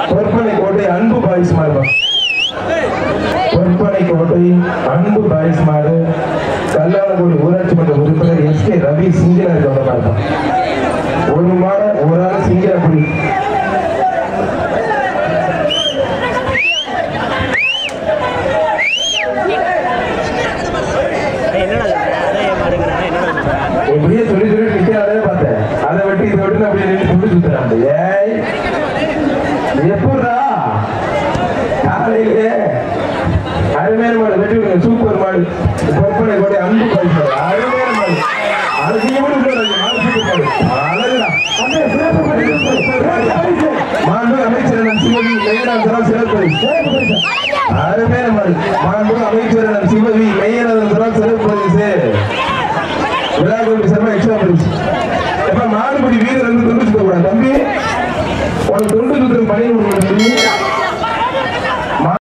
பொற்பனை கோட்டை அன்பு பாய்ஸ் மாடு பொற்பனை கோட்டை அன்பு பாய்ஸ் மாடு கல்லானகுடி ஊராட்சி மன்ற உறுப்பினர் எஸ் கே ரவி சிங்கிராஜ் அவரோட மாடு ஒரு மாடு ஒரு ஆள் சிங்கிரப்படி என்னடா சொல்ற அதே மாடுங்கிறேன் என்னடா சொல்ற இப்படியே சொல்லி சொல்லி நிக்கிறதே பார்த்தேன் அதை வெட்டி இதை வெட்டி அப்படியே நின்று துண்டு சுத்துறாங்க ஏய் எப்படா காலையிலே அருமையான மாடு வெட்டி விடுங்க சூப்பர் மாடு பொற்பனை கூட அன்பு பரிசு அருமையான மாடு அது நீங்க கூட விட்டுறாதீங்க, மாடு சூப்பர் மாடு அழகுடா மாண்பு அமைச்சர் அண்ணன் சிவவி மெய்யநாதன் சிறப்பு பரிசு அருமையான மாடு மாண்பு அமைச்சர் அண்ணன் சிவவி மெய்யநாதன் சிறப்பு பரிசு விழாக்குழு சார்பா எக்ஸ்ட்ரா பிரைஸ் எப்ப மாடுபடி வீரர் வந்து தொண்டு சுத்த கூடாது தம்பி உனக்கு தொண்டு சுத்துற பணி கொடுக்கணும் தம்பி